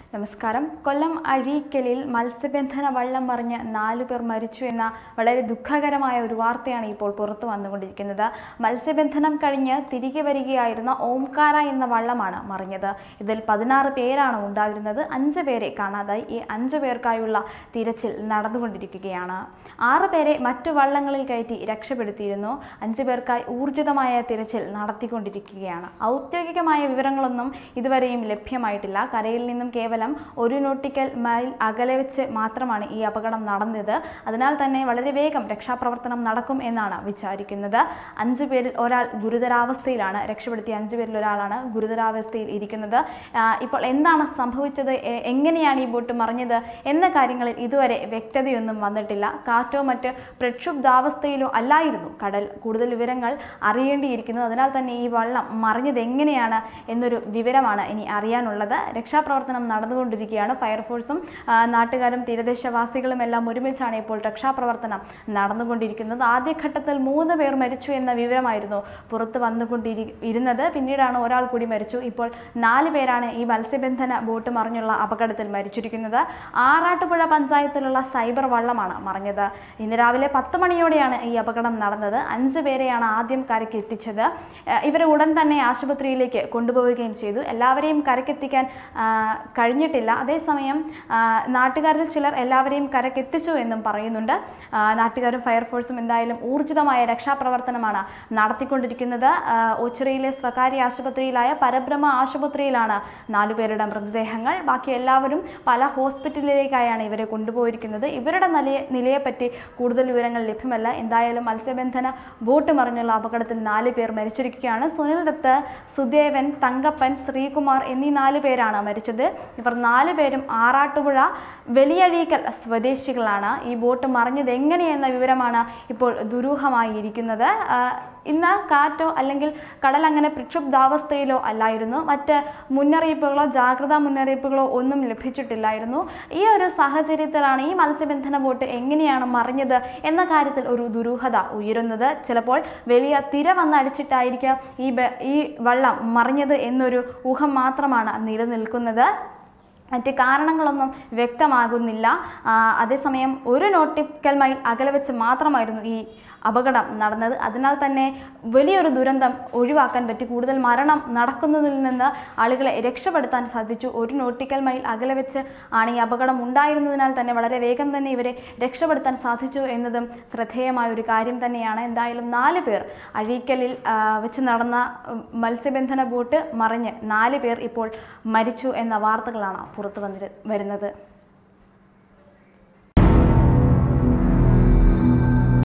നമസ്കാരം കൊല്ലം അഴീക്കലിൽ മത്സ്യബന്ധന വള്ളം മറിഞ്ഞ് നാലു പേർ മരിച്ചു എന്ന വളരെ ദുഃഖകരമായ ഒരു വാർത്തയാണ് ഇപ്പോൾ പുറത്തു വന്നുകൊണ്ടിരിക്കുന്നത് മത്സ്യബന്ധനം കഴിഞ്ഞ് തിരികെ വരികയായിരുന്ന ഓംകാര എന്ന വള്ളമാണ് മറിഞ്ഞത് ഇതിൽ പതിനാറ് പേരാണ് ഉണ്ടായിരുന്നത് അഞ്ച് പേരെ കാണാതായി ഈ അഞ്ചു പേർക്കായുള്ള തിരച്ചിൽ നടന്നുകൊണ്ടിരിക്കുകയാണ് ആറ് പേരെ മറ്റു വള്ളങ്ങളിൽ കയറ്റി രക്ഷപ്പെടുത്തിയിരുന്നു അഞ്ചു പേർക്കായി ഊർജിതമായ തിരച്ചിൽ നടത്തിക്കൊണ്ടിരിക്കുകയാണ് ഔദ്യോഗികമായ വിവരങ്ങളൊന്നും ഇതുവരെയും ലഭ്യമായിട്ടില്ല കരയിൽ നിന്നും കേവലം ഒരു നോട്ടിക്കൽ മൈൽ അകലെ വെച്ച് മാത്രമാണ് ഈ അപകടം നടന്നത് അതിനാൽ തന്നെ വളരെ വേഗം രക്ഷാപ്രവർത്തനം നടക്കും എന്നാണ് വിചാരിക്കുന്നത് അഞ്ചു പേരിൽ ഒരാൾ ഗുരുതരാവസ്ഥയിലാണ് രക്ഷപ്പെടുത്തിയ അഞ്ചു പേരിൽ ഒരാളാണ് ഗുരുതരാവസ്ഥയിൽ ഇരിക്കുന്നത് ആ, ഇപ്പോൾ എന്താണ് സംഭവിച്ചത് എ- എങ്ങനെയാണ് ഈ ബോട്ട് മറിഞ്ഞത് എന്ന കാര്യങ്ങളിൽ ഇതുവരെ വ്യക്തതയൊന്നും വന്നിട്ടില്ല കാറ്റോ മറ്റ് പ്രക്ഷുബ്ധാവസ്ഥയിലോ അല്ലായിരുന്നു കടൽ കൂടുതൽ വിവരങ്ങൾ അറിയേണ്ടിയിരിക്കുന്നു അതിനാൽ തന്നെ ഈ വള്ളം മറിഞ്ഞത് എങ്ങനെയാണ് എന്നൊരു വിവരമാണ് ഇനി അറിയാനുള്ളത് രക്ഷാപ്രവർത്തനം നടന്നുകൊണ്ടിരിക്കുകയാണ് ഫയർഫോഴ്സും ആ, നാട്ടുകാരും തീരദേശവാസികളും എല്ലാം ഒരുമിച്ചാണ് ഇപ്പോൾ രക്ഷാപ്രവർത്തനം നടന്നുകൊണ്ടിരിക്കുന്നത് ആദ്യഘട്ടത്തിൽ മൂന്ന് പേർ മരിച്ചു എന്ന വിവരമായിരുന്നു പുറത്ത് വന്നുകൊണ്ടിരി ഇരുന്നത് പിന്നീടാണ് ഒരാൾ കൂടി മരിച്ചു ഇപ്പോൾ നാല് പേരാണ് ഈ മത്സ്യബന്ധന ബോട്ട് മറിഞ്ഞുള്ള അപകടത്തിൽ മരിച്ചിരിക്കുന്നത് ആറാട്ടുപുഴ പഞ്ചായത്തിലുള്ള സൈബർ വള്ളമാണ് മറിഞ്ഞത് ഇന്ന് രാവിലെ പത്ത് മണിയോടെയാണ് ഈ അപകടം നടന്നത് അഞ്ച് പേരെയാണ് ആദ്യം കരയ്ക്ക് എത്തിച്ചത് ഏഹ് ഇവരെ ഉടൻ തന്നെ ആശുപത്രിയിലേക്ക് കൊണ്ടുപോവുകയും ചെയ്തു എല്ലാവരെയും കരക്കെത്തിക്കാൻ ആ, കഴിഞ്ഞിട്ടില്ല അതേസമയം ആ, നാട്ടുകാരിൽ ചിലർ എല്ലാവരെയും കരക്കെത്തിച്ചു എന്നും പറയുന്നുണ്ട് ആ, നാട്ടുകാരും ഫയർഫോഴ്സും എന്തായാലും ഊർജിതമായ രക്ഷാപ്രവർത്തനമാണ് നടത്തിക്കൊണ്ടിരിക്കുന്നത് ആ, ഓച്ചിറയിലെ സ്വകാര്യ ആശുപത്രിയിലായ പരബ്രഹ്മ ആശുപത്രിയിലാണ് നാലുപേരുടെ മൃതദേഹങ്ങൾ ബാക്കി എല്ലാവരും പല ഹോസ്പിറ്റലിലേക്കായാണ് ഇവരെ കൊണ്ടുപോയിരിക്കുന്നത് ഇവരുടെ നിലയെ നിലയെപ്പറ്റി കൂടുതൽ വിവരങ്ങൾ ലഭ്യമല്ല എന്തായാലും മത്സ്യബന്ധന ബോട്ട് മറിഞ്ഞുള്ള അപകടത്തിൽ നാല് പേർ മരിച്ചിരിക്കുകയാണ് സുനിൽ ദത്ത് സുദേവൻ തങ്കപ്പൻ ശ്രീകുമാർ എന്നീ നാല് പേരാണ് മരിച്ചത് ഇവർ നാല് പേരും ആറാട്ടുപുഴ വലിയഴീക്കൽ സ്വദേശികളാണ് ഈ ബോട്ട് മറിഞ്ഞത് എങ്ങനെയെന്ന വിവരമാണ് ഇപ്പോൾ ദുരൂഹമായി ഇരിക്കുന്നത് ആ, ഇന്ന് കാറ്റോ അല്ലെങ്കിൽ കടൽ അങ്ങനെ പ്രക്ഷുബ്ധാവസ്ഥയിലോ അല്ലായിരുന്നു മറ്റ് മുന്നറിയിപ്പുകളോ ജാഗ്രതാ മുന്നറിയിപ്പുകളോ ഒന്നും ലഭിച്ചിട്ടില്ലായിരുന്നു ഈ ഒരു സാഹചര്യത്തിലാണ് ഈ മത്സ്യബന്ധന ബോട്ട് എങ്ങനെയാണ് മറിഞ്ഞത് എന്ന കാര്യത്തിൽ ഒരു ദുരൂഹത ഉയരുന്നത് ചിലപ്പോൾ വലിയ തിര വന്നടിച്ചിട്ടായിരിക്കാം ഈ ബ- ഈ വള്ളം മറിഞ്ഞത് എന്നൊരു ഊഹം മാത്രമാണ് നിലനിൽക്കുന്നത് മറ്റ് കാരണങ്ങളൊന്നും വ്യക്തമാകുന്നില്ല ആ, അതേസമയം ഒരു നോട്ടിക്കൽ മൈൽ അകലെ വെച്ച് മാത്രമായിരുന്നു ഈ അപകടം നടന്നത് അതിനാൽ തന്നെ വലിയൊരു ദുരന്തം ഒഴിവാക്കാൻ പറ്റി കൂടുതൽ മരണം നടക്കുന്നതിൽ നിന്ന് ആളുകളെ രക്ഷപ്പെടുത്താൻ സാധിച്ചു ഒരു നോട്ടിക്കൽ മൈൽ അകലെ വെച്ച് ആണ് ഈ അപകടം ഉണ്ടായിരുന്നതിനാൽ തന്നെ വളരെ വേഗം തന്നെ ഇവരെ രക്ഷപ്പെടുത്താൻ സാധിച്ചു എന്നതും ശ്രദ്ധേയമായ ഒരു കാര്യം തന്നെയാണ് എന്തായാലും നാല് പേർ അഴീക്കലിൽ ആ, വെച്ച് നടന്ന ഉം, മത്സ്യബന്ധന ബോട്ട് മറിഞ്ഞ് നാല് പേർ ഇപ്പോൾ മരിച്ചു എന്ന വാർത്തകളാണ് പുറത്തു വന്നിരു വരുന്നത്